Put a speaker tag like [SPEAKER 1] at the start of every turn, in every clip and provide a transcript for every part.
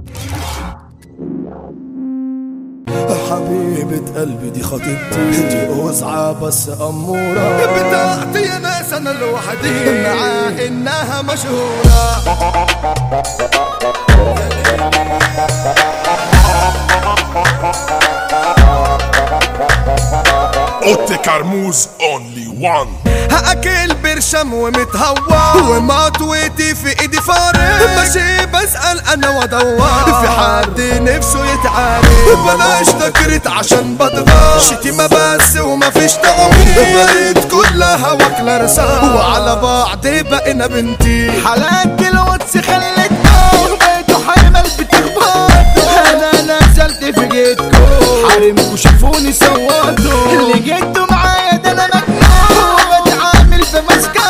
[SPEAKER 1] حبيبة قلبي دي خطيبتي دي وزعة بس أمورة
[SPEAKER 2] بتاعتي يا ناس انا لوحدي مع انها مشهورة
[SPEAKER 3] اوتي كرموز اونلي وان
[SPEAKER 2] هاكل برشم ومتهور ومطوتي في ايدي فارغ ماشي بسأل انا وادور في حد نفسه يتعارك بلاش تكرت عشان بضغط شتيمة بس ومفيش تعويض بقيت كلها واكلة رسام وعلى بعض بقينا بنتي
[SPEAKER 4] حالات الواتس خلتكم بقيتوا حمل بتخبطوا انا نزلت في جيتكم حارمكوا شافوني صوتوا اللي جيتوا معايا ده انا مجنون بتعامل في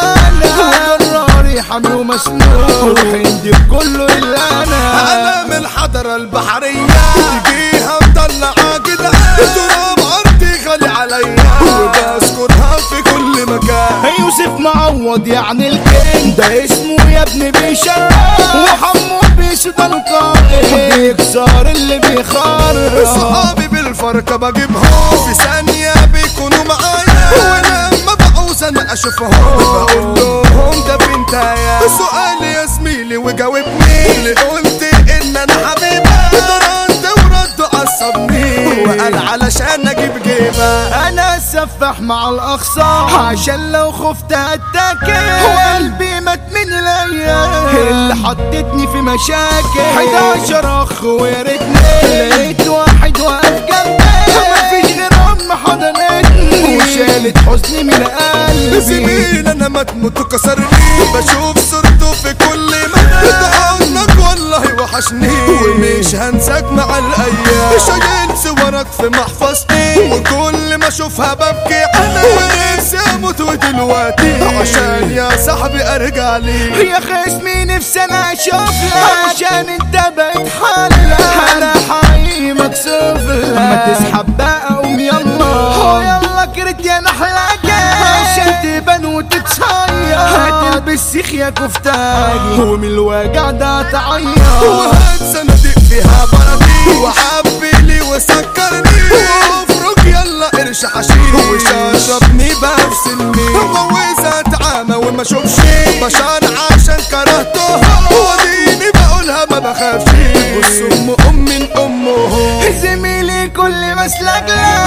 [SPEAKER 4] مسكنة جراري حامي ومسنون وهندي كله الا انا
[SPEAKER 2] انا من الحضرة البحرية تجيها مطلعة كده تراب ارضي غالي عليا وبذكرها في كل مكان
[SPEAKER 4] يوسف معوض يعني الكينج ده اسمه يا ابني بيشرف وحمو بيسود القائد بيكسر اللي بيخرب
[SPEAKER 2] صحابي بالفرقة بجيبهم في ثانية بيكونوا معايا ولما بعوز انا اشوفهم بقول لهم ده بنتايا سؤال يا زميلي وجاوبني اللي قلت ان انا حبيبة ده رد ورد عصبني وقال علشان اجيب جيبة
[SPEAKER 4] انا سفاح مع الاخصام عشان لو خفت اتاكل وقلبي مات من الايام اللي حطتني في مشاكل 11 اخ ويا ريتني لقيت واحد واقف جنبي مفيش غير ام حضنتني وشالت حزني من قلبي
[SPEAKER 2] زميل انا ما تموت كسرني بشوف صورته في كل مكان عنك والله وحشني ومش هنساك مع الايام شايل صورك في محفظتي وكل ما اشوفها ببكي انا ونفسي اموت ودلوقتي عشان يا صاحبي ارجع لي
[SPEAKER 4] يا خصمي نفسي انا اشوف لك عشان انت بقيت حلك انا حقيقي مكسوف لك ما تسحب بقى قوم يلا يلا كرت يا نحلك عشان تبان وتتصير هتلبس سيخ يا كفتاجي ومن الوجع ده تعيط
[SPEAKER 2] وهات صناديق فيها بردي وحبي لي وسكرني وافرك يلا قرش حشيش وشربني بفسلني وإذا اتعامى وما اشوفش بشر عشان كرهته وديني بقولها ما بخافش بص ام ام من امه
[SPEAKER 4] زميلي كل مسلك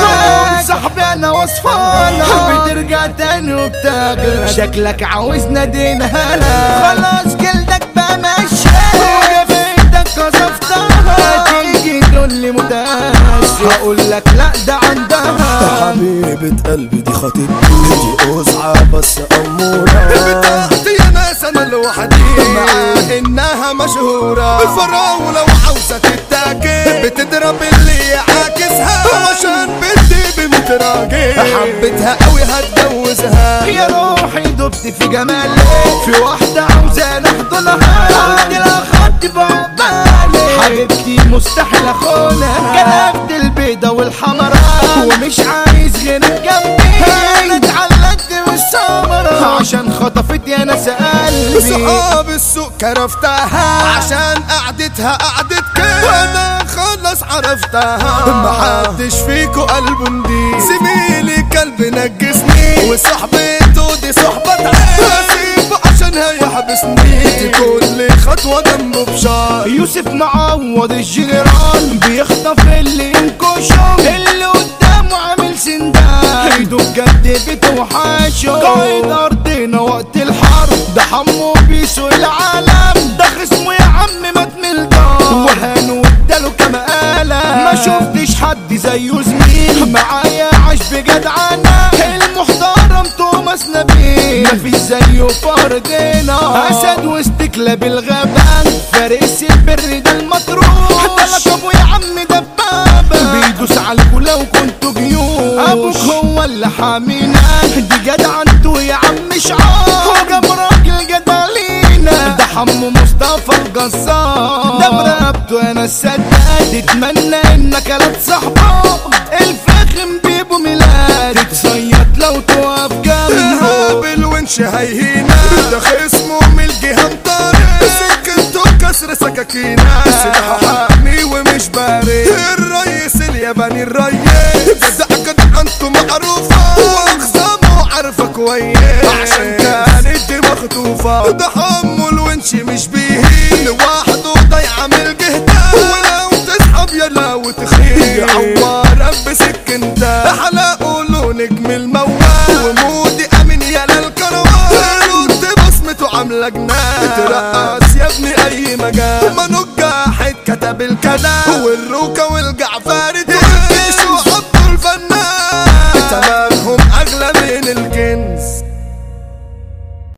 [SPEAKER 4] لك صاحبي انا وصفانة بترجع تاني وبتاكل شكلك عاوزنا دين هلا خلاص جلدك بقى ماشي وجبتك قصفتها تيجي تقول لي متأسف هقول لك لا ده عندها
[SPEAKER 1] حبيبة قلبي دي خطيبتي دي وزعة بس أمورة
[SPEAKER 2] بتاعتي يا ناس انا لوحدي مع انها مشهورة الفراولة وعاوزة تتاكل بتضرب اللي يعاكسها عشان بدي بنت راجل حبيتها قوي هتجوزها
[SPEAKER 4] يا روحي دبت في جمالك في واحدة عاوزة نحضنها قلت لها خدت بعبالي حبيبتي مستحيل اخونها جلبت البيضة والحمراء ومش عايز غيرك جنبي انا اتعلقت بالسمرة عشان خطفت يا ناس قلبي
[SPEAKER 2] صحاب السوق كرفتها عشان قعدتها قعدت كده وانا خلص عرفتها محدش فيكو قلبه نضيف زميلي كلب نجسني وصاحبته دي صحبة عين اسيبه عشان هيحبسني دي كل خطوة جنبه بشار
[SPEAKER 4] يوسف معوض الجنرال بيخطف اللي ينكشه اللي قدامه عامل سندان ايده بجد بتوحشه قائد ارضنا وقت الحرب ده حمو بيسوق العالم ده خصمه يا عم مات من الدار وهانه واداله كما قلم ما شفتش حد زيه زميل معايا عاش بجدعنة المحترم توماس نبيل مفيش زيه فردنا اسد وسط كلاب الغابان فارس البر ده المطروح ده لقبه يا عم دبابة بيدوس عليكوا لو كنتوا جيوش ابوك هو اللي حامينا دي جدعنته يا عم شعار وجاب راجل جدع لينا ده حمو مصطفى الجزار ده برقبته انا السداد تتمنى انك لا تصاحبه الفخم بيبو ميلاد تتصيد لو تقف جنبه
[SPEAKER 2] هابل ونش هيهينا ده خصمه من الجهة مطارق سكنته كسر سكاكينا سلاحه معروفة واخصامه عارفة كويس عشان كانت دي مخطوفة تحمل ونش مش بيهين لوحده ضيع من جهده ولو تسحب يلا وتخيل يعورك بسكنته حلقه له نجم الموال ومودي امين يا للكروان رد بصمته عامله جنان ترقص يا ابني اي مجال ما نجاحت كتب الكلام والروكه والجع